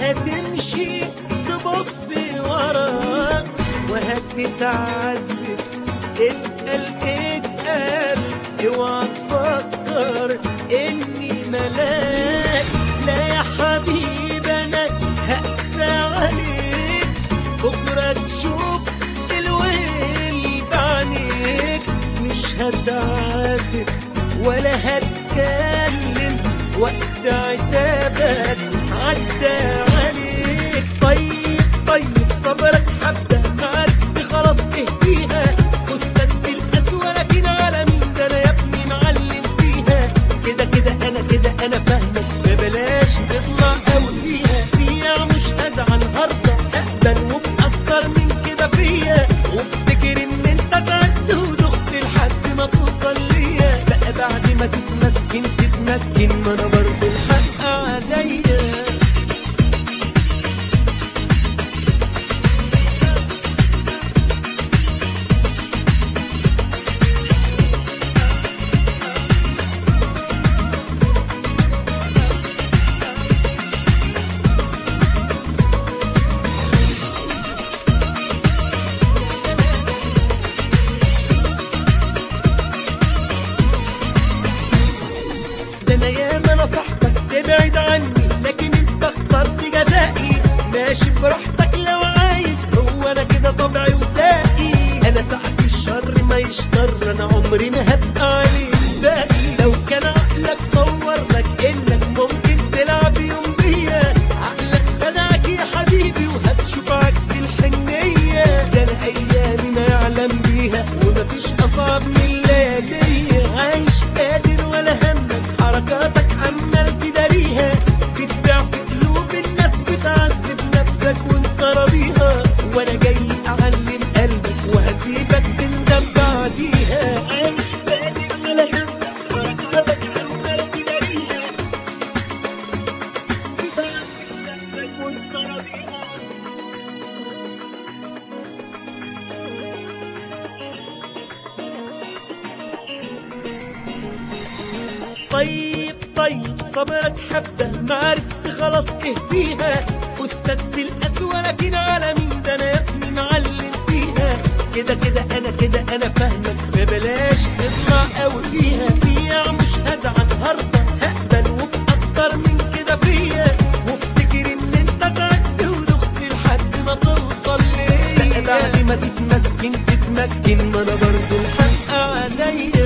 هتمشي تبص وراك وهتتعذب اتقل اتقل اوعى تفكر اني ملاك لا يا حبيبي انا هقسى عليك بكره تشوف الويل بعينيك مش هتعاتب ولا هتكلم وقت عتابك عدى عليك طيب طيب صبرك حبة معرفت خلاص ايه فيها استاذ في القسوة لكن على مين ده انا يا ابني معلم فيها كده كده انا كده انا فاهمك فبلاش تطلع قوي فيها فيها مش هزعل هرضى اقبل وبأكتر من كده فيا وافتكر ان انت تعبت ودخت لحد ما توصل ليا بقى بعد ما تتمسكن تتمكن ما انا برضه الحق عليا ده انا ياما نصحتك تبعد عني لكن انت اخترت جزائي ماشي براحتك لو عايز هو انا كده طبعي ودائي انا ساعة الشر ما يشطر انا عمري ما هبقى عليه باقي لو كان عقلك صور لك انك ممكن تلعب يوم بيا عقلك خدعك يا حبيبي وهتشوف عكس الحنية ده انا ايامي ما يعلم بيها ومفيش اصعب من الليالي عايش قادر ولا همك حركاتك عمال تداريها بتبيع في قلوب الناس بتعذب نفسك وانت راضيها وانا جاي اعلم قلبك وهسيبك تندم بعديها عايش قادر ولا همك حركاتك عمال تداريها بتعذب نفسك وانت راضيها طيب طيب صبرك حبة ما عرفت خلاص ايه فيها استاذ في القسوة لكن على مين ده انا يا ابني معلم فيها كده كده انا كده انا فاهمك فبلاش تطلع قوي فيها فيها مش هزعل هرضى هقبل وبأكتر من كده فيا وافتكر ان انت تعبت ودخت لحد ما توصل ليا بقى بعد ما تتمسكن تتمكن ما انا برضه الحق عليا